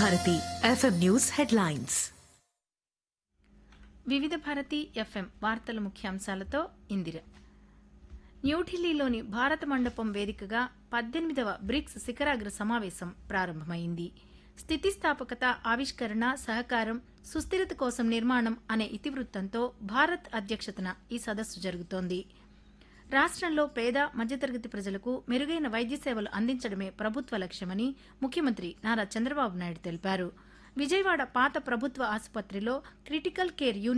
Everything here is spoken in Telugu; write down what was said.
భారతి ఎఫ్ఎం న్యూస్ హెడ్లైన్స్ వివిధ భారతి ఎఫ్ఎం వార్తల ముఖ్యాంశాలతో ఇందిర న్యూఢిల్లీలోని భారత మండపం వేదికగా పద్దెనిమిదవ బ్రిక్స్ శిఖరాగ్ర సమావేశం ప్రారంభమైంది స్థితిస్థాపకత ఆవిష్కరణ సహకారం సుస్థిరత కోసం నిర్మాణం అనే ఇతివృత్తంతో భారత్ అధ్యక్షతన ఈ సదస్సు జరుగుతోంది రాష్ట్రంలో పేద మధ్యతరగతి ప్రజలకు మెరుగైన వైద్య సేవలు అందించడమే ప్రభుత్వ లక్ష్యమని ముఖ్యమంత్రి నారా చంద్రబాబు నాయుడు తెలిపారు విజయవాడ పాత ప్రభుత్వ ఆసుపత్రిలో క్రిటికల్ కేర్ యూనిట్